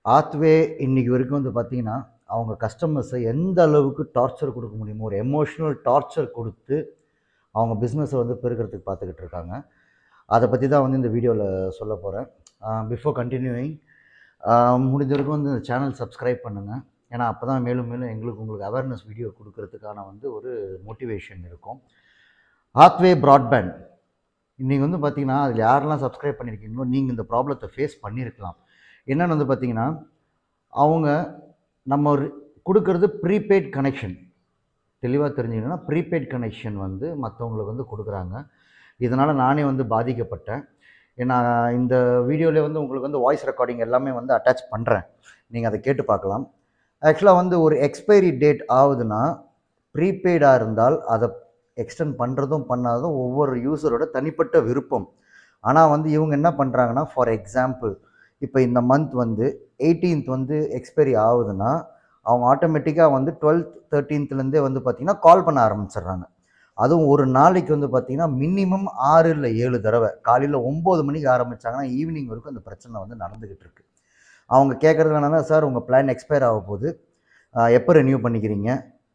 ஆத்வே இன்னைக்கு வரைக்கும் வந்து பார்த்தீங்கன்னா அவங்க கஸ்டமர்ஸை எந்த அளவுக்கு டார்ச்சர் கொடுக்க முடியுமோ ஒரு எமோஷ்னல் டார்ச்சர் கொடுத்து அவங்க பிஸ்னஸை வந்து பெருக்கிறதுக்கு பார்த்துக்கிட்டு இருக்காங்க அதை பற்றி தான் வந்து இந்த வீடியோவில் சொல்ல போகிறேன் பிஃபோர் கண்டினியூயிங் முடிஞ்ச வரைக்கும் வந்து இந்த சேனல் சப்ஸ்கிரைப் பண்ணுங்கள் ஏன்னா அப்போ தான் மேலும் மேலும் எங்களுக்கு உங்களுக்கு அவேர்னஸ் வீடியோ கொடுக்கறதுக்கான வந்து ஒரு மோட்டிவேஷன் இருக்கும் ஹாத்வே ப்ராட்பேண்ட் இன்றைக்கி வந்து பார்த்தீங்கன்னா அதில் யாரெல்லாம் சப்ஸ்கிரைப் பண்ணியிருக்கீங்களோ நீங்கள் இந்த ப்ராப்ளத்தை ஃபேஸ் பண்ணியிருக்கலாம் என்னென்னு வந்து பார்த்தீங்கன்னா அவங்க நம்ம ஒரு கொடுக்கறது ப்ரீபெய்ட் கனெக்ஷன் தெளிவாக தெரிஞ்சுக்கணும்னா ப்ரீபெய்ட் கனெக்ஷன் வந்து மற்றவங்களுக்கு வந்து கொடுக்குறாங்க இதனால் நானே வந்து பாதிக்கப்பட்டேன் ஏன்னா இந்த வீடியோவிலே வந்து உங்களுக்கு வந்து வாய்ஸ் ரெக்கார்டிங் எல்லாமே வந்து அட்டாச் பண்ணுறேன் நீங்கள் அதை கேட்டு பார்க்கலாம் ஆக்சுவலாக வந்து ஒரு எக்ஸ்பைரி டேட் ஆகுதுன்னா ப்ரீபெய்டாக இருந்தால் அதை எக்ஸ்டெண்ட் பண்ணுறதும் பண்ணாததும் ஒவ்வொரு யூசரோட தனிப்பட்ட விருப்பம் ஆனால் வந்து இவங்க என்ன பண்ணுறாங்கன்னா ஃபார் எக்ஸாம்பிள் இப்போ இந்த மந்த் வந்து எயிட்டீன்த் வந்து எக்ஸ்பைரி ஆகுதுன்னா அவங்க ஆட்டோமேட்டிக்காக வந்து டுவெல்த் தேர்ட்டீன்த்லேருந்தே வந்து பார்த்திங்கன்னா கால் பண்ண ஆரம்பிச்சிடுறாங்க அதுவும் ஒரு நாளைக்கு வந்து பார்த்திங்கன்னா மினிமம் ஆறு இல்லை ஏழு தடவை காலையில் ஒம்பது மணிக்கு ஆரம்பித்தாங்கன்னா ஈவினிங் வரைக்கும் அந்த பிரச்சனை வந்து நடந்துக்கிட்டு இருக்கு அவங்க கேட்குறது என்னன்னா சார் உங்கள் பிளான் எக்ஸ்பயர் ஆக போகுது எப்போ ரெனியூ பண்ணிக்கிறீங்க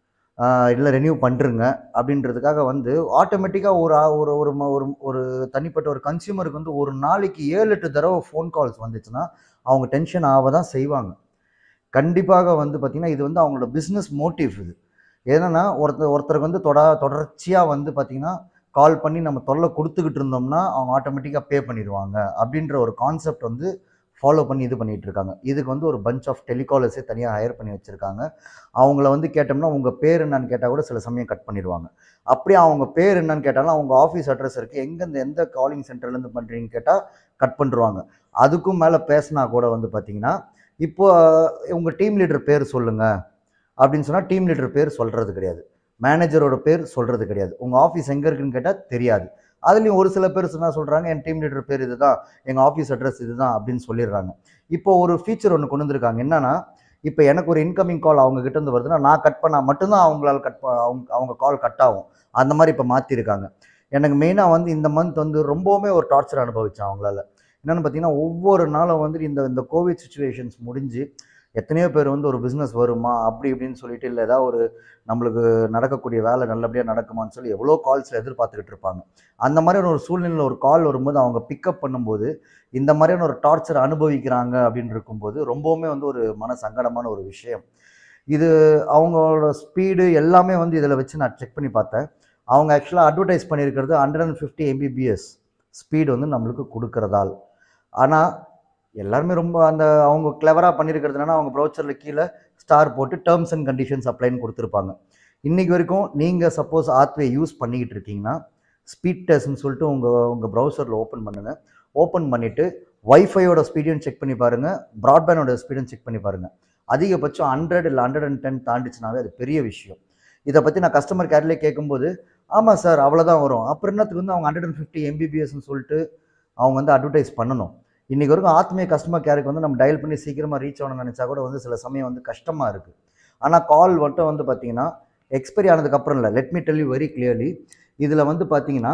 இல்லை ரெனியூ பண்ணுறங்க அப்படின்றதுக்காக வந்து ஆட்டோமேட்டிக்காக ஒரு ஆ- ஒரு ஒரு ம- ஒரு ஒரு தனிப்பட்ட ஒரு கன்சியூமருக்கு வந்து ஒரு நாளைக்கு ஏழு எட்டு தடவை ஃபோன் கால்ஸ் வந்துச்சுன்னா அவங்க டென்ஷன் ஆக தான் செய்வாங்க கண்டிப்பாக வந்து பார்த்திங்கன்னா இது வந்து அவங்களோட பிஸ்னஸ் மோட்டிவ் இது ஏன்னா ஒருத்தர் ஒருத்தருக்கு வந்து தொட தொடர்ச்சியாக வந்து பார்த்திங்கன்னா கால் பண்ணி நம்ம தொல்லை கொடுத்துக்கிட்டு இருந்தோம்னா அவங்க ஆட்டோமேட்டிக்காக பே பண்ணிடுவாங்க அப்படின்ற ஒரு கான்செப்ட் வந்து ஃபாலோ பண்ணி இது பண்ணிகிட்டு இருக்காங்க இதுக்கு வந்து ஒரு பஞ்ச் ஆஃப் டெலிகாலர்ஸே தனியாக ஹையர் பண்ணி வச்சுருக்காங்க அவங்கள வந்து கேட்டோம்னா உங்கள் பேர் என்னன்னு கேட்டால் கூட சில சமயம் கட் பண்ணிடுவாங்க அப்படியே அவங்க பேர் என்னன்னு கேட்டாலும் அவங்க ஆஃபீஸ் அட்ரஸ் இருக்குது எங்கேருந்து எந்த காலிங் சென்டர்லேருந்து பண்ணுறீங்கன்னு கேட்டால் கட் பண்ணிருவாங்க அதுக்கும் மேலே பேசினா கூட வந்து பார்த்தீங்கன்னா இப்போ உங்கள் டீம் லீடர் பேர் சொல்லுங்கள் அப்படின்னு சொன்னால் டீம் லீடர் பேர் சொல்கிறது கிடையாது மேனேஜரோட பேர் சொல்கிறது கிடையாது உங்கள் ஆஃபீஸ் எங்கே இருக்குன்னு கேட்டால் தெரியாது அதுலேயும் ஒரு சில பேர் சொன்னால் சொல்கிறாங்க என் டீம் லீடர் பேர் இதுதான் எங்கள் ஆஃபீஸ் அட்ரஸ் இதுதான் அப்படின்னு சொல்லிடுறாங்க இப்போ ஒரு ஃபீச்சர் ஒன்று கொண்டு வந்திருக்காங்க என்னன்னா இப்போ எனக்கு ஒரு இன்கமிங் கால் அவங்க கிட்ட இருந்து வருதுன்னா நான் கட் பண்ணால் மட்டும்தான் அவங்களால கட் அவங்க அவங்க கால் கட் ஆகும் அந்த மாதிரி இப்போ மாற்றிருக்காங்க எனக்கு மெயினாக வந்து இந்த மந்த் வந்து ரொம்பவுமே ஒரு டார்ச்சர் அனுபவிச்சேன் அவங்களால என்னென்னு பார்த்தீங்கன்னா ஒவ்வொரு நாளும் வந்து இந்த இந்த கோவிட் சுச்சுவேஷன்ஸ் முடிஞ்சு எத்தனையோ பேர் வந்து ஒரு பிஸ்னஸ் வருமா அப்படி இப்படின்னு சொல்லிட்டு இல்லை ஏதாவது ஒரு நம்மளுக்கு நடக்கக்கூடிய வேலை நல்லபடியாக நடக்குமான்னு சொல்லி எவ்வளோ கால்ஸில் எதிர்பார்த்துக்கிட்டு இருப்பாங்க அந்த மாதிரியான ஒரு சூழ்நிலையில் ஒரு கால் வரும்போது அவங்க பிக்கப் பண்ணும்போது இந்த மாதிரியான ஒரு டார்ச்சர் அனுபவிக்கிறாங்க அப்படின்னு இருக்கும்போது ரொம்பவுமே வந்து ஒரு மன சங்கடமான ஒரு விஷயம் இது அவங்களோட ஸ்பீடு எல்லாமே வந்து இதில் வச்சு நான் செக் பண்ணி பார்த்தேன் அவங்க ஆக்சுவலாக அட்வர்டைஸ் பண்ணியிருக்கிறது hundred and fifty MBPS speed வந்து நம்மளுக்கு கொடுக்கறதால் ஆனால் எல்லாருமே ரொம்ப அந்த அவங்க கிளவராக பண்ணியிருக்கிறது என்னன்னா அவங்க ப்ரௌச்சரில் கீழே ஸ்டார் போட்டு டேர்ம்ஸ் அண்ட் கண்டிஷன்ஸ் அப்ளைன்னு கொடுத்துருப்பாங்க இன்றைக்கி வரைக்கும் நீங்கள் சப்போஸ் ஆத்வே யூஸ் பண்ணிக்கிட்டு இருக்கீங்கன்னா ஸ்பீட் டெஸ்ட்னு சொல்லிட்டு உங்கள் உங்கள் ப்ரௌசரில் ஓப்பன் பண்ணுங்கள் ஓப்பன் பண்ணிவிட்டு ஒய்ஃபையோட ஸ்பீடையும் செக் பண்ணி பாருங்கள் ப்ராட்பேண்டோட ஸ்பீடும் செக் பண்ணி பாருங்கள் அதிகபட்சம் ஹண்ட்ரட் இல்லை ஹண்ட்ரட் அண்ட் டென் தாண்டிச்சுனாவே அது பெரிய விஷயம் இதை பற்றி நான் கஸ்டமர் கேர்லேயே கேட்கும்போது ஆமாம் சார் அவ்வளோதான் வரும் அப்புறம் என்னத்துக்கு வந்து அவங்க ஹண்ட்ரட் அண்ட் ஃபிஃப்டி எம்பிபிஎஸ்ன்னு சொல்லிட்டு அவங்க வந்து அட்வர்டைஸ் பண்ணணும் இன்றைக்கி வரைக்கும் ஆத்மீய கஸ்டமர் கேருக்கு வந்து நம்ம டயல் பண்ணி சீக்கிரமாக ரீச் ஆகணும்னு நினச்சா கூட வந்து சில சமயம் வந்து கஷ்டமாக இருக்குது ஆனால் கால் மட்டும் வந்து பார்த்தீங்கன்னா எக்ஸ்பைரி ஆனதுக்கப்புறம் இல்லை let me tell you very clearly இதில் வந்து பார்த்தீங்கன்னா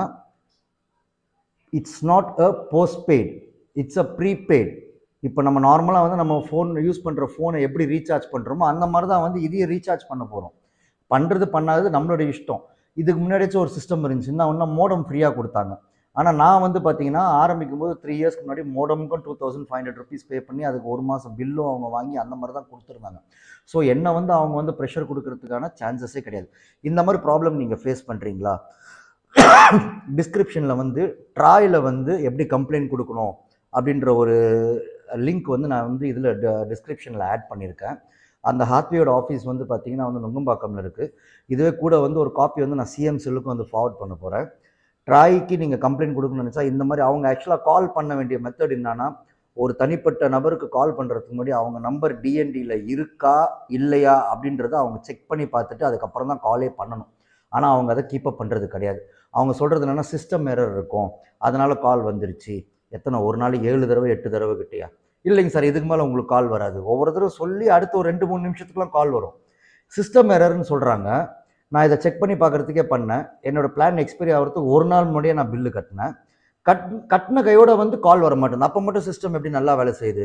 it's not a postpaid it's a prepaid இப்போ நம்ம நார்மலாக வந்து நம்ம ஃபோன் யூஸ் பண்ணுற ஃபோனை எப்படி ரீசார்ஜ் பண்ணுறோமோ அந்த மாதிரி தான் வந்து இதையும் ரீசார்ஜ் பண்ண போகிறோம் பண்ணுறது பண்ணாதது நம்மளோட இஷ்டம் இதுக்கு முன்னாடியாச்சும் ஒரு சிஸ்டம் இருந்துச்சுன்னா இன்னும் மோடம் ஃப்ரீயாக கொடுத்தாங்க ஆனால் நான் வந்து பார்த்தீங்கன்னா ஆரம்பிக்கும் போது த்ரீ இயர்ஸ்க்கு முன்னாடி மோடமுக்கும் two thousand five hundred rupees pay பண்ணி அதுக்கு ஒரு மாதம் பில்லும் அவங்க வாங்கி அந்த மாதிரி தான் கொடுத்துருந்தாங்க ஸோ என்ன வந்து அவங்க வந்து ப்ரெஷர் கொடுக்கறதுக்கான சான்சஸே கிடையாது இந்த மாதிரி ப்ராப்ளம் நீங்கள் ஃபேஸ் பண்ணுறீங்களா டிஸ்கிரிப்ஷனில் வந்து ட்ராயில் வந்து எப்படி கம்ப்ளைண்ட் கொடுக்கணும் அப்படின்ற ஒரு லிங்க் வந்து நான் வந்து இதில் டிஸ்கிரிப்ஷனில் ஆட் பண்ணியிருக்கேன் அந்த ஹாத்வேயோட ஆஃபீஸ் வந்து பார்த்தீங்கன்னா வந்து நுங்கம்பாக்கம்ல இருக்குது இதுவே கூட வந்து ஒரு காப்பி வந்து நான் சிஎம் செல்லுக்கு வந்து ஃபார்வர்ட் பண்ண போகிறேன் ட்ராய்க்கு நீங்கள் கம்ப்ளைண்ட் கொடுக்கணும்னு நினச்சா இந்த மாதிரி அவங்க ஆக்சுவலாக கால் பண்ண வேண்டிய மெத்தட் என்னன்னா ஒரு தனிப்பட்ட நபருக்கு கால் பண்ணுறதுக்கு முன்னாடி அவங்க நம்பர் டிஎன்டியில் இருக்கா இல்லையா அப்படின்றத அவங்க செக் பண்ணி பார்த்துட்டு அதுக்கப்புறம் தான் காலே பண்ணணும் ஆனால் அவங்க அதை கீப்பப் பண்ணுறது கிடையாது அவங்க சொல்கிறது என்னென்னா சிஸ்டம் எரர் இருக்கும் அதனால் கால் வந்துருச்சு எத்தனை ஒரு நாளைக்கு ஏழு தடவை எட்டு தடவை கிட்டயா இல்லைங்க சார் இதுக்கு மேலே உங்களுக்கு கால் வராது ஒவ்வொரு தடவை சொல்லி அடுத்த ஒரு ரெண்டு மூணு நிமிஷத்துக்குலாம் கால் வரும் சிஸ்டம் எரர்னு சொல்கிறாங்க நான் இதை செக் பண்ணி பார்க்குறதுக்கே பண்ணேன் என்னோட பிளான் எக்ஸ்பைரி ஆகிறதுக்கு ஒரு நாள் முன்னாடியே நான் பில்லு கட்டினேன் கட் கட்டின கையோட வந்து கால் வர மாட்டேங்குது அப்போ மட்டும் சிஸ்டம் எப்படி நல்லா வேலை செய்யுது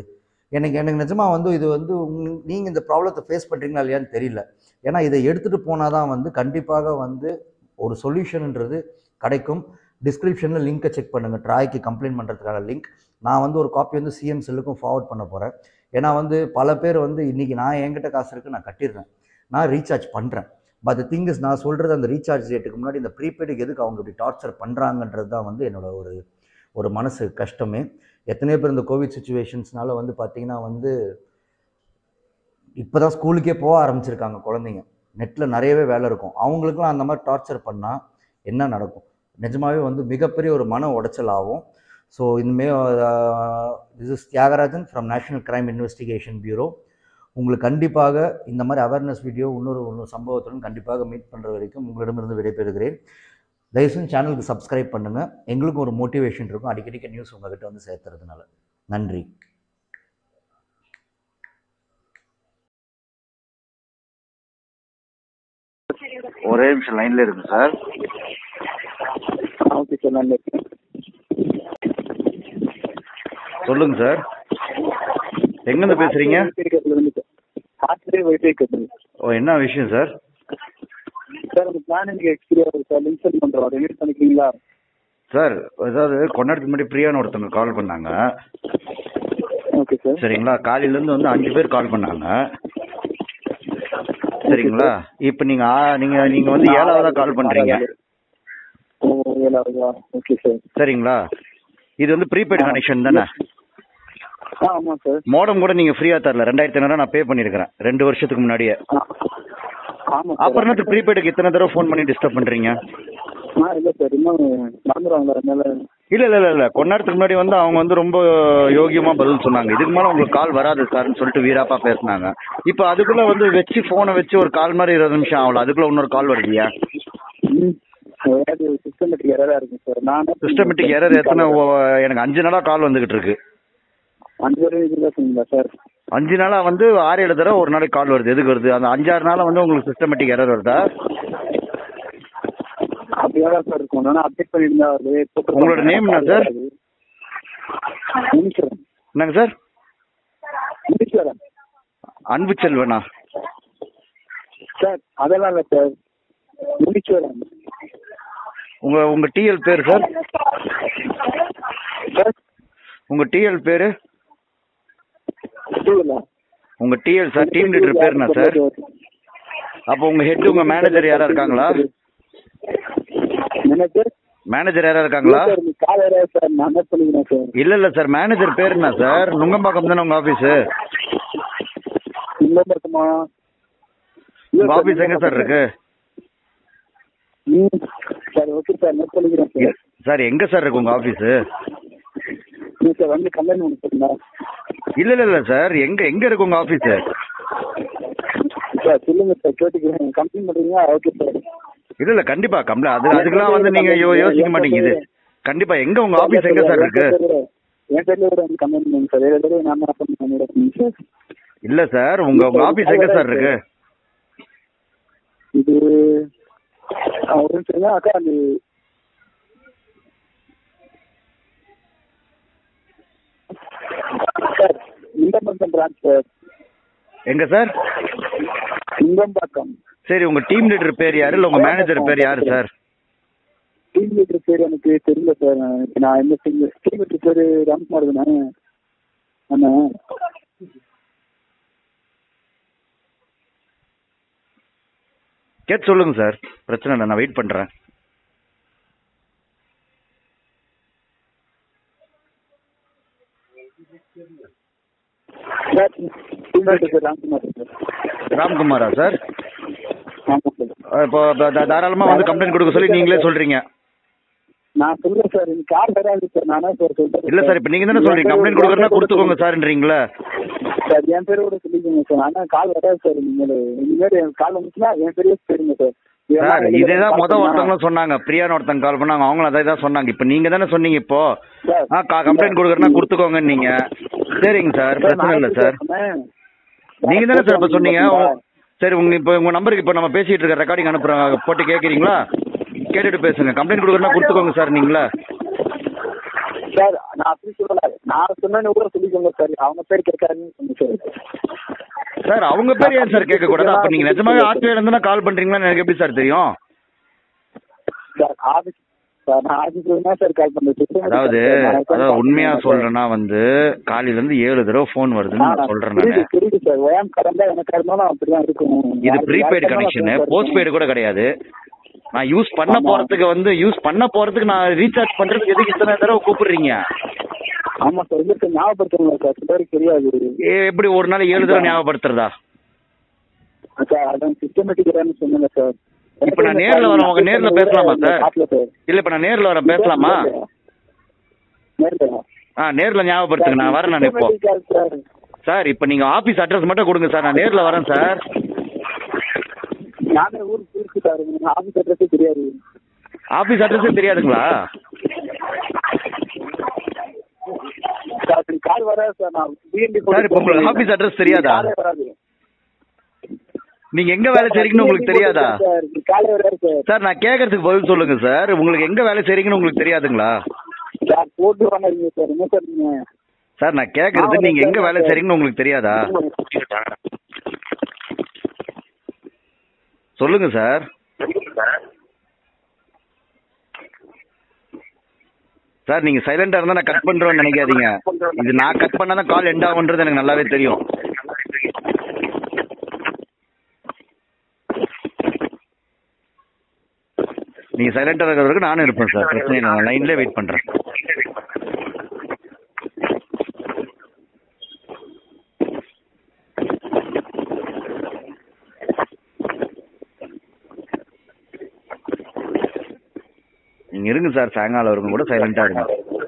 எனக்கு எனக்கு நிஜமாக வந்து இது வந்து நீங்கள் இந்த ப்ராப்ளத்தை ஃபேஸ் பண்ணுறீங்களா இல்லையான்னு தெரியல ஏன்னா இதை எடுத்துகிட்டு போனால் தான் வந்து கண்டிப்பாக வந்து ஒரு சொல்யூஷன்ன்றது கிடைக்கும் டிஸ்கிரிப்ஷனில் லிங்க்கை செக் பண்ணுங்கள் ட்ராய்க்கு கம்ப்ளைண்ட் பண்ணுறதுக்கான லிங்க் நான் வந்து ஒரு காப்பி வந்து சிஎம் செல்லுக்கும் ஃபார்வர்ட் பண்ண போகிறேன் ஏன்னா வந்து பல பேர் வந்து இன்றைக்கி நான் என்கிட்ட காசு இருக்குது நான் கட்டிடுறேன் நான் ரீசார்ஜ் பண்ணுறேன் பட் திங் இஸ் நான் சொல்கிறது அந்த ரீசார்ஜ் ரேட்டுக்கு முன்னாடி இந்த ப்ரீபெய்டுக்கு எதுக்கு அவங்க இப்படி டார்ச்சர் பண்ணுறாங்கன்றது தான் வந்து என்னோட ஒரு ஒரு மனசு கஷ்டமே எத்தனையோ பேர் இந்த கோவிட் சுச்சுவேஷன்ஸ்னால வந்து பார்த்திங்கன்னா வந்து இப்போ தான் ஸ்கூலுக்கே போக ஆரம்பிச்சிருக்காங்க குழந்தைங்க நெட்டில் நிறையவே வேலை இருக்கும் அவங்களுக்குலாம் அந்த மாதிரி டார்ச்சர் பண்ணால் என்ன நடக்கும் நிஜமாவே வந்து மிகப்பெரிய ஒரு மன உடைச்சல் ஆகும் ஸோ இனிமே this is Thiyagarajan from national crime investigation bureau உங்களுக்கு கண்டிப்பாக இந்த மாதிரி அவேர்னஸ் வீடியோ இன்னொரு இன்னொரு சம்பவத்துடன் கண்டிப்பாக மீட் பண்ணுற வரைக்கும் உங்களிடமிருந்து விடைபெறுகிறேன் தயவுசெய்து சேனலுக்கு சப்ஸ்கிரைப் பண்ணுங்கள் எங்களுக்கும் ஒரு மோட்டிவேஷன் இருக்கும் அடிக்கடிக்க நியூஸ் உங்ககிட்ட வந்து சேர்த்துறதுனால நன்றி ஒரே நிமிஷம் லைனில் இருக்கு சார் ஓகே சார் நான் இருக்கேன் சொல்லுங்க சார் எங்கேருந்து பேசுகிறீங்க ஹாஸ்பிட்டல் வைஃபை கட்டணும் ஓ என்ன விஷயம் சார் சார் அந்த பிளான் எனக்கு எக்ஸ்பீரியா இருக்கு சார் லிங்க் சென்ட் பண்ணுறோம் ரிலீஸ் பண்ணிக்கிறீங்களா சார் அதாவது கொஞ்ச நேரத்துக்கு முன்னாடி பிரியான்னு ஒருத்தவங்க கால் பண்ணாங்க ஓகே சார் சரிங்களா காலையிலேருந்து வந்து அஞ்சு பேர் கால் பண்ணாங்க சரிங்களா இப்போ நீங்கள் நீங்கள் நீங்கள் வந்து ஏழாவதாக கால் பண்ணுறீங்க ஓ ஏழாவதா ஓகே சார் சரிங்களா இது வந்து ப்ரீபெய்டு கனெக்ஷன் தானே ஆ ஆமாம் சார் மோடம் கூட நீங்கள் ஃப்ரீயாக தரல ரெண்டாயிரத்தி ஐநூறுவா நான் பே பண்ணியிருக்கிறேன் ரெண்டு வருஷத்துக்கு முன்னாடியே ஆமாம் அப்புறம் என்னத்துக்கு ப்ரீபெய்டுக்கு இத்தனை தடவை ஃபோன் பண்ணி டிஸ்டர்ப் பண்ணுறீங்க ஆ இல்லை சார் இன்னும் மறந்துடுவாங்களா அதனால இல்லை இல்லை இல்லை இல்லை கொஞ்ச நேரத்துக்கு முன்னாடி வந்து அவங்க வந்து ரொம்ப யோகியமாக பதில் சொன்னாங்க இதுக்கு மேலே உங்களுக்கு கால் வராது சார்னு சொல்லிட்டு வீராப்பா பேசுனாங்க இப்போ அதுக்குள்ளே வந்து வச்சு ஃபோனை வச்சு ஒரு கால் மாதிரி இருபது நிமிஷம் ஆகல அதுக்குள்ளே இன்னொரு கால் வருதுயா ம் ஏதாவது சிஸ்டமேட்டிக் எரராக இருக்கும் சார் நான் சிஸ்டமேட்டிக் எரர் எத்தனை ஓ- எனக்கு அஞ்சு நாளாக கால் வந்துகிட்டு இருக்கு அஞ்சு வரையும் இதுதான் சொன்னீங்களா சார் அஞ்சு நாளாக வந்து ஆறு ஏழு தடவை ஒரு நாளைக்கு கால் வருது எதுக்கு வருது அந்த அஞ்சாறு நாளாக வந்து உங்களுக்கு சிஸ்டமேட்டிக் எரர் வருதா அப்படியே தான் சார் இருக்கும் நான் அப்டேட் பண்ணியிருந்தா அது உங்களோட name என்ன சார்? முனீஸ்வரன் என்னங்க சார் முனீஸ்வரன் அன்பு செல்வனா சார் அதெல்லாம் இல்லை சார் முனீஸ்வரன் உங்கள் உங்கள் டிஎல் பேர் சார் சார் உங்கள் டிஎல் பேர் புரியல உங்கள் டிஎல் சார் டீம் லீடர் பேர் என்ன சார் அப்போ உங்கள் ஹெட் உங்கள் மேனேஜர் யாரா இருக்காங்களா மேனேஜர் மேனேஜர் யாரா இருக்காங்களா சார் நீ கால் வராது சார் நான் நோட் பண்ணிக்கிறேன் சார் இல்லை இல்லை சார் மேனேஜர் பேர் என்ன சார் நுங்கம்பாக்கம் தானே உங்கள் ஆஃபீஸு இந்த இருக்குமா உங்கள் ஆஃபீஸ் எங்கே சார் இருக்கு ம் சார் ஓகே சார் நோட் பண்ணிக்கிறேன் சார் சார் எங்கே சார் இருக்கு உங்கள் ஆஃபீஸு நீ சார் வந்து கம்ப்ளைண்ட் பண்ண சொல்லுங்க இல்லை இல்லை இல்லை சார் எங்கே எங்கே இருக்கு உங்கள் ஆஃபீஸு சார் சொல்லுங்க சார் கேட்டுக்கிறேன் கம்ப்ளைண்ட் பண்ணுறீங்களா ஓகே சார் இல்லை இல்லை கண்டிப்பாக கம்ப்ளை அது அதுக்கெல்லாம் வந்து நீங்கள் யோ யோசிக்க மாட்டீங்க இது கண்டிப்பாக எங்கே உங்கள் ஆஃபீஸ் எங்கே சார் இருக்கு என் பேர்ல கூட வந்து கம்ப்ளைண்ட் பண்ணுங்க சார் வேறு தடவை நான் தான் பண்ணிடுறேன் சார் இல்லை சார் உங்கள் உங்கள் ஆஃபீஸ் எங்கே சார் இருக்கு இது ஆ, ஒரு நிமிஷம் இருங்க. அக்கா அது சார் இந்தம்பாக்கம் பிரான்ச் சார் எங்கே சார் இந்தம்பாக்கம் சரி உங்கள் டீம் லீடர் பேர் யார் இல்லை உங்கள் மேனேஜர் பேர் யார் சார் டீம் லீடர் பேர் எனக்கு தெரியல சார் நான் நான் என்ன டீம் டீம் லீடர் பேர் ராம்குமார் தானே ஆமாம் கேட்டு சொல்லுங்கள் சார் பிரச்சனை இல்லை நான் வெயிட் பண்ணுறேன் சார் டீம் லீடர் பேர் ராம்குமார் சார் ராம்குமாரா சார் ஆமாம் சார் இப்போ தாராளமாக வந்து கம்ப்ளைண்ட் கொடுக்க சொல்லி நீங்களே சொல்கிறீங்க நான் சொல்றேன் சார் எனக்கு கால் வராது சார் நானே சார் சொல்றேன் இல்லை சார் இப்போ நீங்கள் தானே சொல்கிறீங்க கம்ப்ளைண்ட் கொடுக்குறதுனா கொடுத்துக்கோங்க சார்ன்றீங்களா சார் என் பேர் கூட சொல்லிக்கோங்க சார் ஆனா கால் வராது சார் இனிமேல் இனிமேல் எனக்கு கால் வந்துச்சுன்னா என் பேரே சரிங்க சார் சார் இதே தான் மொதல் ஒருத்தவங்களும் சொன்னாங்க பிரியான்னு ஒருத்தங்க கால் பண்ணாங்க அவங்களும் அதே தான் சொன்னாங்க இப்போ நீங்கள் தானே சொன்னீங்க இப்போ சார் ஆ கம்ப்ளைண்ட் கொடுக்குறேன்னா கொடுத்துக்கோங்க நீங்கள் சரிங்க சார் பிரச்சனை இல்லை சார் நீங்கள் தானே சார் இப்போ சொன்னீங்க உங்க- சரி உங்க இப்போ உங்கள் நம்பருக்கு இப்போ நம்ம பேசிகிட்டு இருக்க ரெக்கார்டிங் அனுப்புகிறோம் போட்டு கேட்குறீங்களா கேட்டுட்டு பேசுங்க கம்ப்ளைண்ட் கொடுக்குறேன்னா கொடுத்துக்கோங்க சார் நீங்களா சார் நான் அப்படி சொல்லல நான் சொன்னேன்னு கூட சொல்லிக்கோங்க சார் அவங்க பேர் கேட்காதுன்னு சொன்னேன் சார் சார் அவங்க பேர் ஏன் சார் கேட்க கூடாது அப்ப நீங்க நிஜமாவே ஆர்டிஐல இருந்து கால் பண்றீங்களா எனக்கு எப்படி சார் தெரியும் சார் ஆஃபீஸ் சார் நான் ஆஃபீஸ்ல தான் சார் கால் பண்ணேன் அதாவது அதாவது உண்மையா சொல்றேன்னா வந்து காலையில இருந்து ஏழு தடவை ஃபோன் வருதுன்னு நான் சொல்றேன் நானு புரியுது புரியுது சார் ஓயாம கடந்தா எனக்கு இருந்தாலும் அப்படிதான் இருக்கும் இது யாரு- ப்ரீபெய்டு யாருக்கு கனெக்ஷன் இருந்தாலும் அப்படிதான் போஸ்ட் பெய்டு கூட கிடையாது நான் யூஸ் பண்ண ஆமா. போறதுக்கு வந்து யூஸ் பண்ண போறதுக்கு நான் ரீசார்ஜ் பண்றதுக்கு எதுக்கு இத்தனை தடவை கூப்பிடுறீங்க இருக்கும். ஆமா சார் இதுக்கு ஞாபகப்படுத்தணும் சார் சிலருக்கு தெரியாது ஏ, எப்படி ஒரு நாள் ஏழு தடவை ஞாபகப்படுத்துறதா சார் அதான் சிஸ்டமேட்டிக்கிறான்னு சொன்னேங்க சார் இப்ப நான் நேர்ல வரவங்க நேர்ல பேசலாமா சார்? காட்டல சார் இல்ல இப்ப நான் நேர்ல வரேன் பேசலாமா நேர்ல ஆ நேர்ல ஞாபகப்படுத்துங்க நான் வரேன் நான் இப்போ Systematic சார் சார் இப்போ நீங்க ஆபீஸ் அட்ரஸ் மட்டும் கொடுங்க சார் நான் நேர்ல வரேன் சார் நானே ஊருக்கு இருக்கு சார் எனக்கு ஆஃபீஸ் அட்ரஸே தெரியாது ஆபீஸ் அட்ரஸே தெரியாதுங்களா சார் அப்படி கால் வராது சார் நான் பிஎன்டி சார், இப்ப உங்களுக்கு office address தெரியாதா? வராது நீங்க எங்க வேலை செய்றீங்கன்னு உங்களுக்கு தெரியாதா சார் காலை வராது சார் சார் நான் கேட்கறதுக்கு பதில் சொல்லுங்க சார் உங்களுக்கு எங்க வேலை செய்றீங்கன்னு உங்களுக்கு தெரியாதுங்களா சார் போட்டு வாங்க சார் என்ன சார் நீங்க சார் நான் கேட்கறது நீங்க எங்க வேலை செய்றீங்கன்னு உங்களுக்கு தெரியாதா சொல்லுங்க சார் சார் நீங்க சைலண்டா இருந்தா நான் கட் பண்றோம்னு நினைக்காதீங்க இது நான் கட் பண்ணாதான் கால் எண்ட் ஆகுன்றது எனக்கு நல்லாவே தெரியும் நீங்க சைலண்டா இருக்கிற வரைக்கும் நானும் இருப்பேன் சார் பிரச்சனை இல்லை நான் லைன்ல வெயிட் பண்றேன் நீங்க இருங்க சார் சாயங்காலம் வரைக்கும் கூட சைலண்டா இருங்க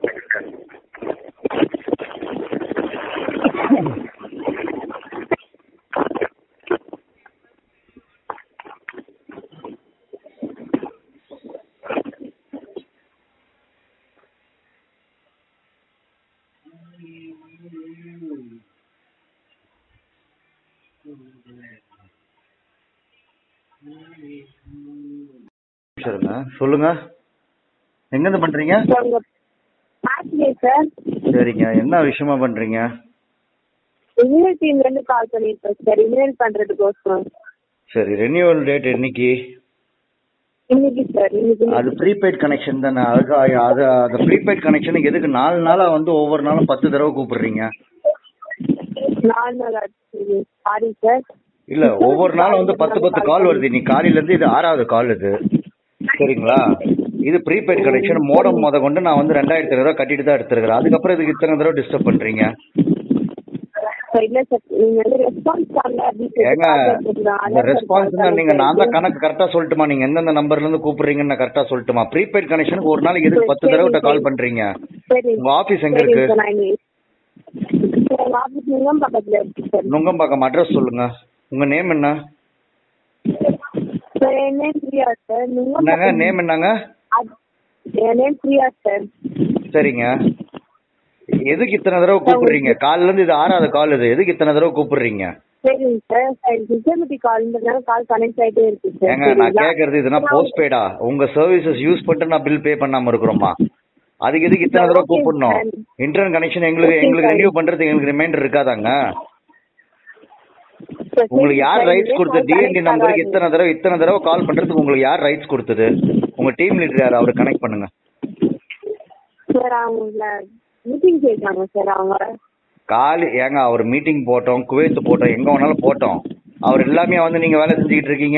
சரிங்க சொல்லுங்க எங்க இருந்து பண்றீங்க ஆக்சுவலி சார் சரிங்க என்ன விஷயமா பண்றீங்க இமெயில் டீம்ல இருந்து கால் பண்ணிருக்கேன் சார் இமெயில் பண்றதுக்கோசரம் சரி ரெனியூவல் டேட் என்னைக்கு இன்னைக்கு சார் இன்னைக்கு அது ப்ரீபெய்ட் கனெக்ஷன் தானே அதுக்கு அது அந்த ப்ரீபெய்ட் கனெக்ஷனுக்கு எதுக்கு நாலு நாளா வந்து ஒவ்வொரு நாளும் பத்து தடவை கூப்பிடுறீங்க நாலு நாள் ஆச்சு சாரி சார் இல்ல ஒவ்வொரு நாளும் வந்து பத்து பத்து கால் வருது நீ காலையில இருந்து இது ஆறாவது கால் இது சரிங்களா இது ப்ரீபெய்ட் கனெக்ஷன் மோடம் முத கொண்டு நான் வந்து ரெண்டாயிரத்தி ரூபாய் கட்டிட்டு தான் எடுத்துருக்கிறேன் அதுக்கப்புறம் இதுக்கு இத்தனை தடவை டிஸ்டர்ப் பண்றீங்க சார் இல்ல சார் நீங்க வந்து ரெஸ்பான்ஸ் பண்ணல அப்படின்னு ஏங்க இந்த ரெஸ்பான்ஸ் நீங்க நான் தான் கணக்கு கரெக்டா சொல்லட்டுமா நீங்க எந்தெந்த நம்பர்ல இருந்து கூப்பிடுறீங்கன்னு நான் கரெக்டா சொல்லட்டுமா ப்ரீபெய்ட் கனெக்ஷனுக்கு ஒரு நாளைக்கு எதுக்கு பத்து தடவை கால் பண்றீங்க சரி உங்க ஆபீஸ் எங்க இருக்கு சார் நான் இங்க- சார் எங்க ஆஃபீஸ் நீங்க பக்கத்துல இருக்கு சார் நுங்கம்பாக்கம் அட்ரஸ் சொல்லுங்க உங்க நேம் என்ன சார் என் நேம் பிரியா சார் நீங்க என்னங்க நேம் என்னங்க என் நேம் பிரியா சார் சரிங்க எதுக்கு இத்தனை தடவை கூப்பிடுறீங்க கால்ல இருந்து இது ஆறாவது கால் இது எதுக்கு இத்தனை தடவை கூப்பிடுறீங்க சரிங்க சார் சார் சிஸ்டமேட்டி கால்ன்றதுனால கால் கனெக்ட் ஆயிட்டே இருக்கு சார் ஏங்க நான் சரிங்களா? கேக்குறது இதுனா போஸ்ட் பெய்டா உங்க சர்வீசஸ் யூஸ் பண்ணிட்டு நான் பில் பே பண்ணாம இருக்கிறோமா அதுக்கு எதுக்கு இத்தனை தடவை Okay, கூப்பிடணும் sir. இன்டர்நெட் கனெக்ஷன் எங்களுக்கு Okay, எங்களுக்கு sir. ரெனியூ பண்றதுக்கு எங்களுக்கு ரிமைண்டர் இருக்காதாங்க சார், உங்களுக்கு சரி, யார் சார், ரைட்ஸ் இதே கொடுத்தது call டிஎன்டி connect நம்பருக்கு ஆகாது. இத்தனை தடவை இத்தனை தடவை கால் பண்றதுக்கு உங்களுக்கு யார் ரைட்ஸ் கொடுத்தது உங்க டீம் லீடர் யார் அவர் கனெக்ட் பண்ணுங்க சார் அவங்க மீட்டிங் போயிருக்காங்க சார் அவங்க காலி ஏங்க அவர் மீட்டிங் போட்டோம் குவைத் போட்டோம் எங்க வேணாலும் போட்டோம் அவர் எல்லாமே வந்து நீங்க வேலை செஞ்சுக்கிட்டு இருக்கீங்க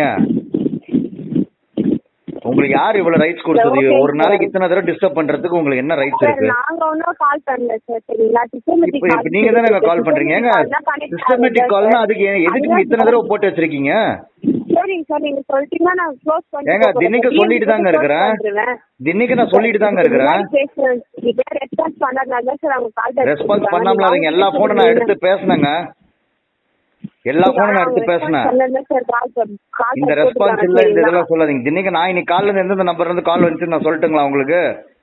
உங்களுக்கு யார் இவ்வளவு ரைட்ஸ் கொடுத்தது Okay, ஒரு நாளைக்கு sir. இத்தனை தடவை டிஸ்டர்ப் பண்றதுக்கு உங்களுக்கு என்ன ரைட்ஸ் சார் இருக்கு நாங்க ஒன்றும் கால் பண்ணல சார் சரிங்களா சிஸ்டமேட்டிக் இப்போ இப்போ நீங்க தானே கால் பண்றீங்க ஏங்க சிஸ்டமேட்டிக் கால்னா அதுக்கு ஏன் எதுக்கு இத்தனை தடவை போட்டு வச்சிருக்கீங்க சரிங்க சார் நீங்க சொல்லிட்டீங்கன்னா நான் க்ளோஸ் பண்ணி ஏங்க, தினைக்கும் சொல்லிட்டு தாங்க இருக்கிறேன். தினைக்கு நான் சொல்லிட்டு தாங்க இருக்கிறேன் பேசுறேன் இதே ரெஸ்பான்ஸ் பண்ணாதனால தான் சார் அவங்க கால் ரெஸ்பான்ஸ் பண்ணாமல அதுங்க எல்லா போனும் நான் எடுத்து பேசினேங்க எல்லா போனும் நான் எடுத்து பேசினேன் இந்த ரெஸ்பான்ஸ் இல்ல இந்த இதெல்லாம் சொல்லாதீங்க தினைக்கு நான் இன்னைக்கு காலைல இருந்து எந்தெந்த நம்பர்ல இருந்து கால் வந்துச்சு நான் சொல்லட்டுங்களா உங்களுக்கு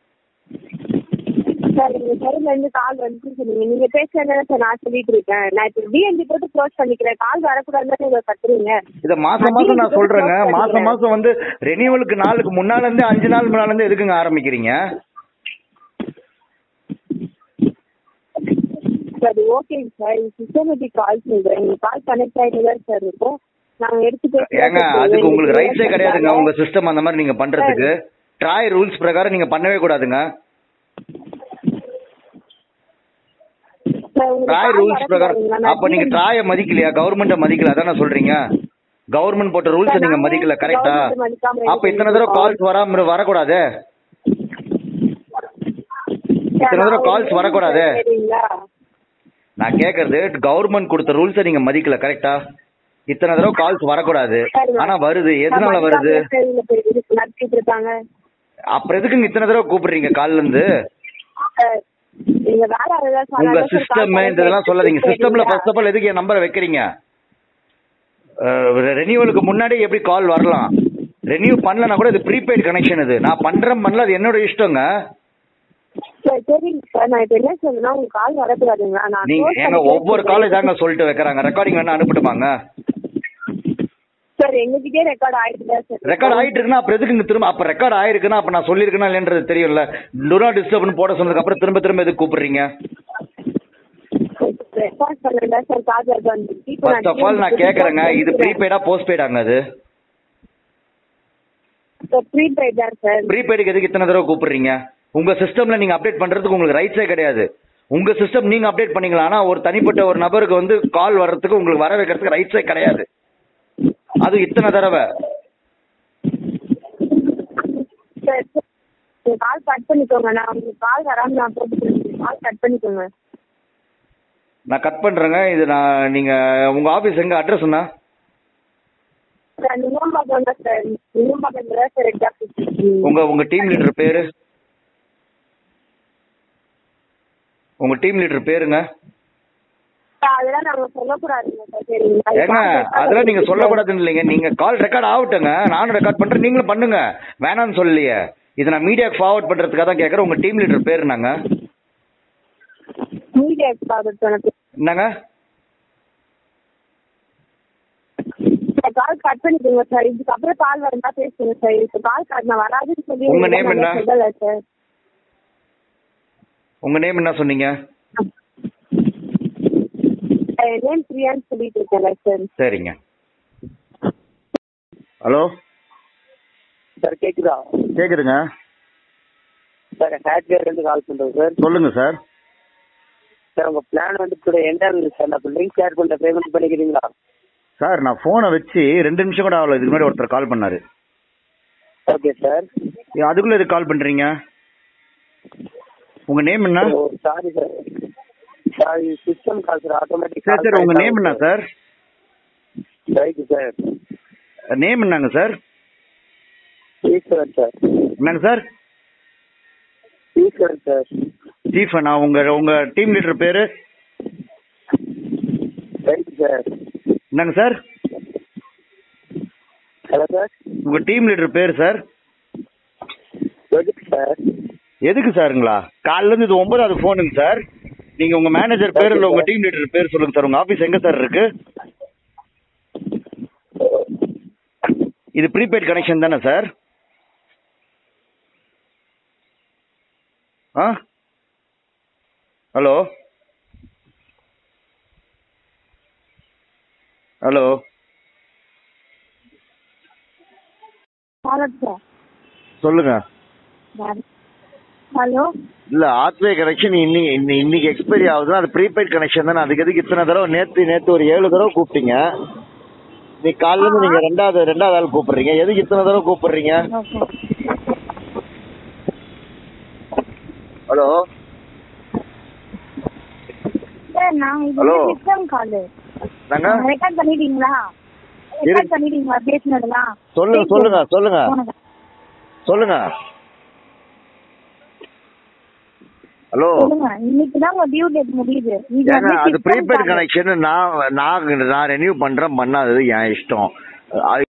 சார் எங்க சைடுல இருந்து கால் வந்து சொன்னீங்க நீங்க பேசுறதா சார் நான் சொல்லிட்டு இருக்கேன் நான் இப்போ டிஎன்டி போட்டு க்ளோஸ் பண்ணிக்கிறேன் கால் வரக்கூடாதுன்னு நீங்க கத்துறீங்க இத மாசம் மாசம் நான் சொல்றேங்க மாசம் மாசம் வந்து ரெனியூவலுக்கு நாளுக்கு முன்னால இருந்து அஞ்சு நாள் முன்னால இருந்து எதுக்குங்க ஆரம்பிக்கிறீங்க அது ஓகேங்க சார் இது சிஸ்டமேட்டிக் கால் சொல்றேன் நீங்க கால் கனெக்ட் ஆயிட்டு தான் சார் இருக்கும் நாங்க எடுத்து பேசுறோம் ஏங்க அதுக்கு உங்களுக்கு ரைட்ஸே கிடையாதுங்க உங்க சிஸ்டம் அந்த மாதிரி நீங்க பண்றதுக்கு ட்ராய் ரூல்ஸ் பிரகாரம் நீங்க பண்ணவே கூடாதுங்க ட்ராய் ரூல்ஸ் பிரகாரம் அப்ப நீங்க ட்ராய மதிக்கலையா கவர்மெண்ட மதிக்கல அதானே சொல்றீங்க கவர்மெண்ட் போட்ட ரூல்ஸ் நீங்க மதிக்கல கரெக்டா அப்ப இத்தனை தடவை கால்ஸ் வராம வரக்கூடாது இத்தனை தடவை கால்ஸ் வரக்கூடாது நான் கேக்குறது கவர்மெண்ட் கொடுத்த ரூல்ஸை நீங்க மதிக்கல கரெக்டா இத்தனை தடவை கால்ஸ் வரக்கூடாது ஆனா வருது எதனால வருது நடத்திட்டு இருக்காங்க அப்புறம் எதுக்குங்க இத்தனை தடவை கூப்பிடுறீங்க கால்ல இருந்து சார், நீங்க வேற ஆளுதான் சார், உங்க அதான் சார் சிஸ்டம் call இந்த இதெல்லாம் சொல்லாதீங்க பண்ணி சிஸ்டம்ல சரிங்களா? ஃபர்ஸ்ட் ஆஃப் ஆல் எதுக்கு என் நம்பரை வைக்கிறீங்க ரெனியூவலுக்கு முன்னாடி எப்படி கால் வரலாம் ரெனியூ பண்ணலனா கூட இது ப்ரீபெய்ட் கனெக்ஷன் இது நான் பண்றேன் பண்ணல அது என்னோட இஷ்டங்க சார், சரிங்க சார் நான் இப்ப என்ன சொல்றேன்னா உங்க கால் வரக்கூடாதுங்களா நான் நீங்க close ஏங்க பண்ணி ஒவ்வொரு பேசுறேன். காலேஜ் தாங்க சொல்லிட்டு வைக்கிறாங்க ரெக்கார்டிங் வேணா அனுப்பிட்டுமாங்க சார் எங்ககிட்டயே ரெக்கார்ட் ஆயிட்டு தான் சார் ரெக்கார்ட் ஆயிட்டு இருக்குன்னா அப்புறம் எதுக்குங்க திரும்ப அப்ப ரெக்கார்ட் ஆயிருக்குன்னா அப்ப நான் சொல்லியிருக்கேனா இல்லைன்றது தெரியும்ல டு நாட் டிஸ்டர்ப்னு போட சொன்னதுக்கு அப்புறம் திரும்ப திரும்ப எதுக்கு கூப்பிடுறீங்க ரெக்கார்ட் பண்ணல சார் கால் வந்து ஃபர்ஸ்ட் ஆஃப் ஆல் நான் கேக்குறேங்க இது ப்ரீபெய்டா போஸ்ட் பெய்டாங்க அது ப்ரீபெய்ட் தான் சார் ப்ரீபெய்டுக்கு எதுக்கு இத்தனை தடவை கூப்பிடுறீங்க உங்க சிஸ்டம்ல நீங்க அப்டேட் பண்றதுக்கு உங்களுக்கு ரைட்ஸே கிடையாது உங்க சிஸ்டம் நீங்க அப்டேட் பண்ணிக்கலாம் ஆனா ஒரு தனிப்பட்ட ஒரு நபருக்கு வந்து கால் வர்றதுக்கு உங்களுக்கு வர வைக்கிறதுக்கு ரைட்ஸே கிடையாது அது இத்தனை தடவை சார் நீங்க கால் கட் பண்ணிக்கோங்க நான் உங்களுக்கு கால் வராம நான் போட்டு கால் கட் பண்ணிக்கோங்க நான் கட் பண்றேங்க இது நான் நீங்க உங்க ஆபீஸ் எங்க அட்ரஸ் என்ன சார் நிலம்பாக்கம் தான் சார் நிலம்பாக்கத்துல தான் சார் எக்ஸாக்ட் உங்க உங்க டீம் லீடர் பேரு உங்க டீம் லீடர் பேருங்க அதெல்லாம் நாங்க சொல்லக்கூடாதுங்க சார் சரிங்களா ஏங்க அதெல்லாம் நீங்க சொல்லக்கூடாதுன்னு இல்லைங்க நீங்க கால் ரெக்கார்ட் ஆகட்டுங்க நானும் ரெக்கார்ட் பண்றேன் நீங்களும் பண்ணுங்க வேணாம்னு சொல்லலையே இதை நான் மீடியாக்கு ஃபார்வர்ட் பண்றதுக்காக தான் கேட்கறேன் உங்க டீம் லீடர் பேர் என்னங்க மீடியா எக்ஸ்பார்ட் எனக்கு என்னங்க சார் கால் கட் பண்ணிக்கோங்க சார் இதுக்கப்புறம் கால் வரதா பேசுங்க சார் இதுக்கு கால் கட் நான் வராதுன்னு சொல்லி உங்க உங்களுக்கு name என்ன? நான் சொல்லல சார் உங்க நேம் என்ன சொன்னீங்க என் நேம் பிரியான்னு சொல்லிட்டு இருக்கேன்ல சார் சரிங்க ஹலோ சார் கேக்குதா கேக்குதுங்க சார் ஹேட்வேர் இருந்து கால் பண்றேன் சார் சொல்லுங்க சார் சார் உங்க பிளான் வந்து கூட எண்டா இருந்துச்சு சார் நான் லிங்க் ஷேர் பண்ற பேமெண்ட் பண்ணிக்கிறீங்களா சார் நான் போனை வச்சு ரெண்டு நிமிஷம் கூட ஆகல இதுக்கு முன்னாடி ஒருத்தர் கால் பண்ணாரு ஓகே சார் ஏன் அதுக்குள்ள எதுக்கு கால் பண்றீங்க உங்க நேம் என்ன sorry sir sorry system call sir automatic sir sir உங்க நேம் என்ன சார் ரைட் சார் நேம் என்னங்க சார் ஈஸ்வரன் சார் என்னங்க சார் ஈஸ்வரன் சார் ஸ்டீஃபனா உங்க உங்க டீம் லீடர் பேரு ரைட் சார் என்னங்க சார் ஹலோ சார் உங்க டீம் லீடர் பேர் சார் எதுக்கு சார் எதுக்கு சாருங்களா காலைல இருந்து இது ஒன்பதாவது போனுங்க சார் நீங்க உங்க மேனேஜர் பேர் இல்ல உங்க டீம் லீடர் பேர் சொல்லுங்க சார் உங்க ஆபீஸ் எங்க சார் இருக்கு இது ப்ரீபெய்ட் கனெக்ஷன் தானே சார் ஆ ஹலோ ஹலோ சார் சொல்லுங்க ஹலோ இல்ல ஆத்வே கனெக்ஷன் இன்னைக்கு இன்னி- இன்னைக்கு எக்ஸ்பைரி ஆகுதுன்னா அது ப்ரீபெய்ட் கனெக்ஷன் தானே அதுக்கு எதுக்கு இத்தனை தடவை நேத்து நேத்து ஒரு ஏழு தடவை கூப்பிட்டீங்க நீ காலைல இருந்து நீங்க ரெண்டாவது ரெண்டாவது ஆள் கூப்பிடுறீங்க எதுக்கு இத்தனை தடவை கூப்பிடுறீங்க ஹலோ சார் நான் இது Hello. சிஸ்டம் கால் நாங்க ரெக்கார்ட் பண்ணிட்டீங்களா இரு. ரெக்கார்ட் பண்ணிட்டீங்களா பேசினதெல்லாம் சொல்லுங்க சொல்லுங்க சொல்லுங்க போனதா? சொல்லுங்க ஹலோ சொல்லுங்க இன்னைக்கு தான் உங்க டியூ டேட் முடியுது இது ஏங்க வந்து அது system ப்ரீபெய்ட் call. கனெக்ஷன் நான் நான் நான் ரெனியூ பண்றேன் பண்ணாதது என் இஷ்டம் அது